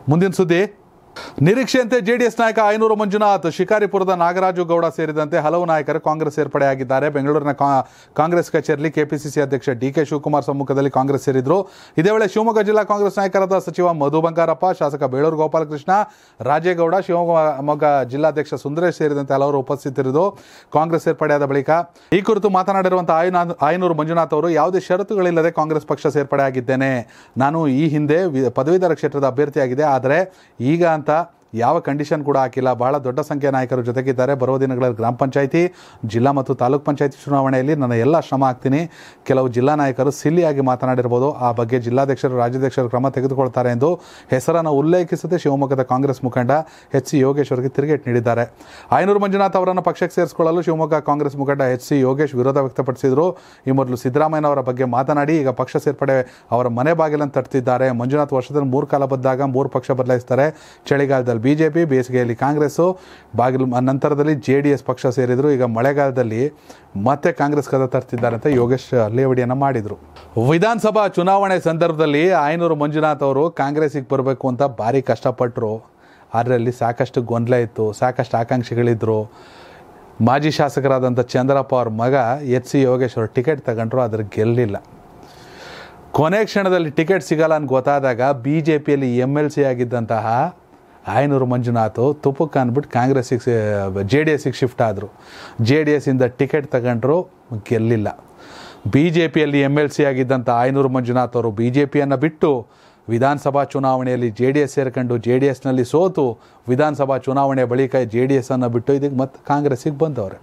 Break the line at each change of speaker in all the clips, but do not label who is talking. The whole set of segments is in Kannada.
ಮುಂದಿನ ಸುದ್ದಿ ನಿರೀಕ್ಷೆಯಂತೆ ಜೆಡಿಎಸ್ ನಾಯಕ ಐನೂರು ಮಂಜುನಾಥ್ ಶಿಕಾರಿಪುರದ ನಾಗರಾಜು ಗೌಡ ಸೇರಿದಂತೆ ಹಲವು ನಾಯಕರು ಕಾಂಗ್ರೆಸ್ ಸೇರ್ಪಡೆಯಾಗಿದ್ದಾರೆ ಬೆಂಗಳೂರಿನ ಕಾ- ಕಾಂಗ್ರೆಸ್ ಕಚೇರಿಯಲ್ಲಿ ಕೆಪಿಸಿಸಿ ಅಧ್ಯಕ್ಷ ಡಿ ಕೆ ಶಿವಕುಮಾರ್ ಸಮ್ಮುಖದಲ್ಲಿ ಕಾಂಗ್ರೆಸ್ ಸೇರಿದ್ರು ಇದೇ ವೇಳೆ ಶಿವಮೊಗ್ಗ ಜಿಲ್ಲಾ ಕಾಂಗ್ರೆಸ್ ನಾಯಕರಾದ ಸಚಿವ ಮಧು ಬಂಗಾರಪ್ಪ ಶಾಸಕ ಬೇಳೂರು ಗೋಪಾಲಕೃಷ್ಣ ರಾಜೇಗೌಡ ಶಿವಮೊಗ್ಗ ಜಿಲ್ಲಾಧ್ಯಕ್ಷ ಸುಂದರೇಶ್ ಸೇರಿದಂತೆ ಹಲವರು ಉಪಸ್ಥಿತರಿದ್ದು ಕಾಂಗ್ರೆಸ್ ಸೇರ್ಪಡೆಯಾದ ಬಳಿಕ ಈ ಕುರಿತು ಮಾತನಾಡಿರುವಂತಹ ಆಯ್ನ- ಆಯನೂರು ಮಂಜುನಾಥ್ ಅವರು ಯಾವುದೇ ಷರತ್ತುಗಳಿಲ್ಲದೆ ಕಾಂಗ್ರೆಸ್ ಪಕ್ಷ ಸೇರ್ಪಡೆಯಾಗಿದ್ದೇನೆ ನಾನು ಈ ಹಿಂದೆ ವಿ- ಪದವೀಧರ ಕ್ಷೇತ್ರದ ಅಭ್ಯರ್ಥಿಯಾಗಿದೆ ಆದರೆ ಈಗ ಅಂತ ಯಾವ ಕಂಡೀಷನ್ ಕೂಡ ಹಾಕಿಲ್ಲ ಬಹಳ ದೊಡ್ಡ ಸಂಖ್ಯೆಯ ನಾಯಕರು ಜೊತೆಗಿದ್ದಾರೆ ಬರುವ ದಿನಗಳಲ್ಲಿ ಗ್ರಾಮ ಪಂಚಾಯಿತಿ ಜಿಲ್ಲಾ ಮತ್ತು ತಾಲೂಕ್ ಪಂಚಾಯಿತಿ ಚುನಾವಣೆಯಲ್ಲಿ ನನ್ನ ಎಲ್ಲ ಶ್ರಮ ಹಾಕ್ತೀನಿ ಕೆಲವು ಜಿಲ್ಲಾ ನಾಯಕರು ಸಿಲ್ಲಿಯಾಗಿ ಮಾತನಾಡಿರ್ಬೋದು ಆ ಬಗ್ಗೆ ಜಿಲ್ಲಾಧ್ಯಕ್ಷರು ರಾಜ್ಯಾಧ್ಯಕ್ಷರು ಕ್ರಮ ತೆಗೆದುಕೊಳ್ತಾರೆ ಎಂದು ಹೆಸರನ್ನು ಉಲ್ಲೇಖಿಸದೆ ಶಿವಮೊಗ್ಗದ ಕಾಂಗ್ರೆಸ್ ಮುಖಂಡ ಎಚ್ ಸಿ ಯೋಗೇಶ್ ಅವರಿಗೆ ತಿರುಗೇಟು ನೀಡಿದ್ದಾರೆ ಆಯನೂರು ಮಂಜುನಾಥ್ ಅವರನ್ನು ಪಕ್ಷಕ್ಕೆ ಸೇರಿಸಿಕೊಳ್ಳಲು ಶಿವಮೊಗ್ಗ ಕಾಂಗ್ರೆಸ್ ಮುಖಂಡ ಎಚ್ ಸಿ ಯೋಗೇಶ್ ವಿರೋಧ ವ್ಯಕ್ತಪಡಿಸಿದರು ಈ ಮೊದಲು ಸಿದ್ದರಾಮಯ್ಯನವರ ಬಗ್ಗೆ ಮಾತನಾಡಿ ಈಗ ಪಕ್ಷ ಸೇರ್ಪಡೆ ಅವರ ಮನೆ ಬಾಗಿಲನ್ನು ತಟ್ತಿದ್ದಾರೆ ಮಂಜುನಾಥ್ ವರ್ಷದಲ್ಲಿ ಮೂರು ಕಾಲ ಬಂದಾಗ ಮೂರು ಪಕ್ಷ ಬದಲಾಯಿಸ್ತಾರೆ ಚಳಿಗಾಲದಲ್ಲಿ ಬಿಜೆಪಿ ಬೇಸಿಗೆಯಲ್ಲಿ ಕಾಂಗ್ರೆಸ್ಸು ಬಾಗಿಲು ನಂತರದಲ್ಲಿ ಜೆ ಡಿ ಎಸ್ ಪಕ್ಷ ಸೇರಿದ್ರು ಈಗ ಮಳೆಗಾಲದಲ್ಲಿ ಮತ್ತೆ ಕಾಂಗ್ರೆಸ್ ಕದ ತರ್ತಿದ್ದಾರೆ ಅಂತ ಯೋಗೇಶ್ ಲೇವಡಿಯನ್ನು ಮಾಡಿದರು ವಿಧಾನಸಭಾ ಚುನಾವಣೆ ಸಂದರ್ಭದಲ್ಲಿ ಆಯನೂರು ಮಂಜುನಾಥ್ ಅವರು ಕಾಂಗ್ರೆಸ್ಸಿಗೆ ಬರಬೇಕು ಅಂತ ಭಾರಿ ಕಷ್ಟಪಟ್ಟರು ಅದರಲ್ಲಿ ಸಾಕಷ್ಟು ಗೊಂದಲ ಇತ್ತು ಸಾಕಷ್ಟು ಆಕಾಂಕ್ಷಿಗಳಿದ್ದರು ಮಾಜಿ ಶಾಸಕರಾದಂಥ ಚಂದ್ರಪ್ಪ ಅವ್ರ ಮಗ ಎಚ್ ಸಿ ಯೋಗೇಶ್ ಅವರು ಟಿಕೆಟ್ ತಗೊಂಡ್ರು ಅದ್ರ ಗೆಲ್ಲಿಲ್ಲ ಕೊನೆ ಕ್ಷಣದಲ್ಲಿ ಟಿಕೆಟ್ ಸಿಗಲ್ಲ ಅಂತ ಗೊತ್ತಾದಾಗ ಬಿ ಜೆ ಪಿಯಲ್ಲಿ ಎಮ್ ಎಲ್ ಸಿ ಆಗಿದ್ದಂತಹ ಆಯನೂರು ಮಂಜುನಾಥ್ ತುಪ್ಪಕ್ಕೆ ಅಂದ್ಬಿಟ್ಟು ಕಾಂಗ್ರೆಸ್ಸಿಗೆ ಜೆ ಡಿ ಎಸ್ಸಿಗೆ ಶಿಫ್ಟ್ ಆದರು ಜೆ ಡಿ ಎಸ್ಸಿಂದ ಟಿಕೆಟ್ ತಗೊಂಡ್ರು ಗೆಲ್ಲಿಲ್ಲ ಬಿ ಜೆ ಪಿಯಲ್ಲಿ ಎಮ್ ಎಲ್ ಸಿ ಆಗಿದ್ದಂಥ ಆಯನೂರು ಮಂಜುನಾಥ್ ಅವರು ಬಿ ಜೆ ಪಿಯನ್ನು ಬಿಟ್ಟು ವಿಧಾನಸಭಾ ಚುನಾವಣೆಯಲ್ಲಿ ಜೆ ಡಿ ಎಸ್ ಸೇರ್ಕೊಂಡು ಜೆ ಡಿ ಎಸ್ನಲ್ಲಿ ಸೋತು ವಿಧಾನಸಭಾ ಚುನಾವಣೆ ಬಳಿಕ ಜೆ ಡಿ ಎಸ್ಸನ್ನು ಬಿಟ್ಟು ಇದಕ್ಕೆ ಮತ್ತೆ ಕಾಂಗ್ರೆಸ್ಸಿಗೆ ಬಂದವ್ರೆ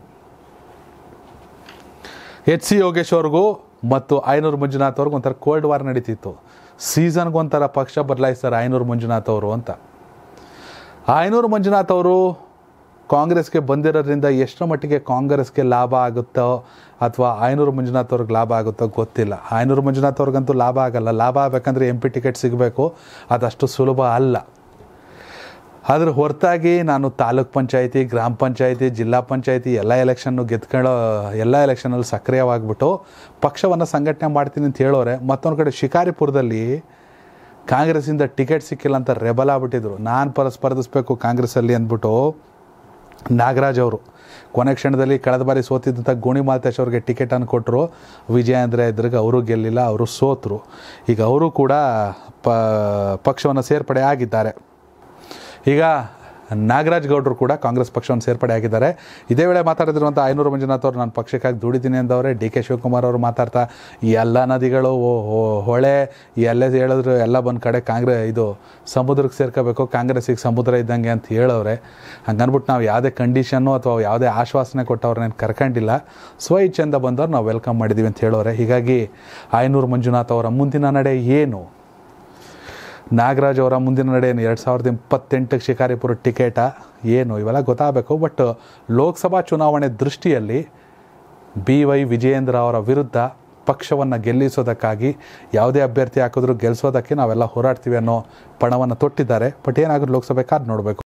ಎಚ್ ಸಿ ಯೋಗೇಶ್ ಅವ್ರಿಗೂ ಮತ್ತು ಐನೂರು ಮಂಜುನಾಥ್ ಅವ್ರಿಗೂ ಒಂಥರ ಕೋಲ್ಡ್ ವಾರ್ ನಡೀತಿತ್ತು ಸೀಸನ್ಗೆ ಒಂಥರ ಪಕ್ಷ ಬದಲಾಯಿಸ್ತಾರೆ ಐನೂರು ಮಂಜುನಾಥ್ ಅವರು ಅಂತ ಐನೂರು ಮಂಜುನಾಥ್ ಅವರು ಕಾಂಗ್ರೆಸ್ಗೆ ಬಂದಿರೋದ್ರಿಂದ ಎಷ್ಟರ ಮಟ್ಟಿಗೆ ಕಾಂಗ್ರೆಸ್ಗೆ ಲಾಭ ಆಗುತ್ತೋ ಅಥವಾ ಐನೂರು ಮಂಜುನಾಥ್ ಅವ್ರಿಗೆ ಲಾಭ ಆಗುತ್ತೋ ಗೊತ್ತಿಲ್ಲ ಐನೂರು ಮಂಜುನಾಥ್ ಅವ್ರಿಗಂತೂ ಲಾಭ ಆಗಲ್ಲ ಲಾಭ ಆಗಬೇಕಂದ್ರೆ ಎಂ ಪಿ ಟಿಕೆಟ್ ಸಿಗಬೇಕು ಅದಷ್ಟು ಸುಲಭ ಅಲ್ಲ ಅದ್ರ ಹೊರತಾಗಿ ನಾನು ತಾಲೂಕ್ ಪಂಚಾಯತಿ ಗ್ರಾಮ ಪಂಚಾಯತಿ ಜಿಲ್ಲಾ ಪಂಚಾಯತಿ ಎಲ್ಲ ಎಲೆಕ್ಷನ್ನು ಗೆದ್ಕೊಳ್ಳೋ ಎಲ್ಲ ಎಲೆಕ್ಷನಲ್ಲಿ ಸಕ್ರಿಯವಾಗಿಬಿಟ್ಟು ಪಕ್ಷವನ್ನು ಸಂಘಟನೆ ಮಾಡ್ತೀನಿ ಅಂತ ಹೇಳೋರೆ ಮತ್ತೊಂದು ಕಡೆ ಶಿಕಾರಿಪುರದಲ್ಲಿ ಕಾಂಗ್ರೆಸ್ಸಿಂದ ಟಿಕೆಟ್ ಸಿಕ್ಕಿಲ್ಲ ಅಂತ ರೆಬಲ್ ಆಗ್ಬಿಟ್ಟಿದ್ರು ನಾನು ಪರ ಸ್ಪರ್ಧಿಸ್ಬೇಕು ಕಾಂಗ್ರೆಸ್ಸಲ್ಲಿ ಅಂದ್ಬಿಟ್ಟು ನಾಗರಾಜ್ ಅವರು ಕೊನೆ ಕ್ಷಣದಲ್ಲಿ ಕಳೆದ ಬಾರಿ ಸೋತಿದ್ದಂಥ ಗೋಣಿ ಮಾಲ್ತೇಶ್ ಅವ್ರಿಗೆ ಟಿಕೆಟನ್ನು ಕೊಟ್ಟರು ವಿಜಯೇಂದ್ರ ಎದುರಿಗೆ ಅವರು ಗೆಲ್ಲಿಲ್ಲ ಅವರು ಸೋತರು ಈಗ ಅವರು ಕೂಡ ಪ ಪಕ್ಷವನ್ನು ಸೇರ್ಪಡೆ ಆಗಿದ್ದಾರೆ ಈಗ ನಾಗರಾಜ್ ಗೌಡರು ಕೂಡ ಕಾಂಗ್ರೆಸ್ ಪಕ್ಷವನ್ನು ಸೇರ್ಪಡೆ ಆಗಿದ್ದಾರೆ ಇದೇ ವೇಳೆ ಮಾತಾಡಿದಿರುವಂಥ ಐನೂರು ಮಂಜುನಾಥ್ ಅವರು ನಾನು ಪಕ್ಷಕ್ಕಾಗಿ ದುಡಿತೀನಿ ಅಂದವರೆ ಡಿ ಕೆ ಶಿವಕುಮಾರ್ ಅವರು ಮಾತಾಡ್ತಾ ಈ ಎಲ್ಲ ನದಿಗಳು ಓ- ಓ- ಹೊಳೆ ಎಲ್ಲೇ ಹೇಳಿದ್ರು ಎಲ್ಲ ಬಂದು ಕಡೆ ಕಾಂಗ್ರೆ ಇದು ಸಮುದ್ರಕ್ಕೆ ಸೇರ್ಕೋಬೇಕು ಕಾಂಗ್ರೆಸ್ಸಿಗೆ ಸಮುದ್ರ ಇದ್ದಂಗೆ ಅಂತ ಹೇಳೋರೆ ಹಂಗನ್ಬಿಟ್ಟು ನಾವು ಯಾವುದೇ ಕಂಡೀಷನ್ನು ಅಥವಾ ಯಾವುದೇ ಆಶ್ವಾಸನೆ ಕೊಟ್ಟವ್ರನ್ನೇನು ಕರ್ಕೊಂಡಿಲ್ಲ ಸ್ವ ಇಚ್ಛೆಯಿಂದ ಬಂದವ್ರು ನಾವು ವೆಲ್ಕಮ್ ಮಾಡಿದ್ದೀವಿ ಅಂತ ಹೇಳೋರೆ ಹೀಗಾಗಿ ಐನೂರು ಮಂಜುನಾಥ್ ಅವರ ಮುಂದಿನ ನಡೆ ಏನು ನಾಗರಾಜ್ ಅವರ ಮುಂದಿನ ನಡೆ ಏನು ಎರಡು ಸಾವಿರದ ಇಪ್ಪತ್ತೆಂಟಕ್ಕೆ ಶಿಕಾರಿಪುರ ಟಿಕೆಟ ಏನು ಇವೆಲ್ಲ ಗೊತ್ತಾಗಬೇಕು ಬಟ್ ಲೋಕಸಭಾ ಚುನಾವಣೆ ದೃಷ್ಟಿಯಲ್ಲಿ ಬಿ ವೈ ವಿಜಯೇಂದ್ರ ಅವರ ವಿರುದ್ಧ ಪಕ್ಷವನ್ನು ಗೆಲ್ಲಿಸೋದಕ್ಕಾಗಿ ಯಾವುದೇ ಅಭ್ಯರ್ಥಿ ಹಾಕಿದ್ರು ಗೆಲ್ಲಿಸೋದಕ್ಕೆ ನಾವೆಲ್ಲ ಹೋರಾಡ್ತೀವಿ ಅನ್ನೋ ಪಣವನ್ನು ತೊಟ್ಟಿದ್ದಾರೆ ಬಟ್ ಏನಾದರೂ ಲೋಕಸಭೆ ಕಾದು ನೋಡಬೇಕು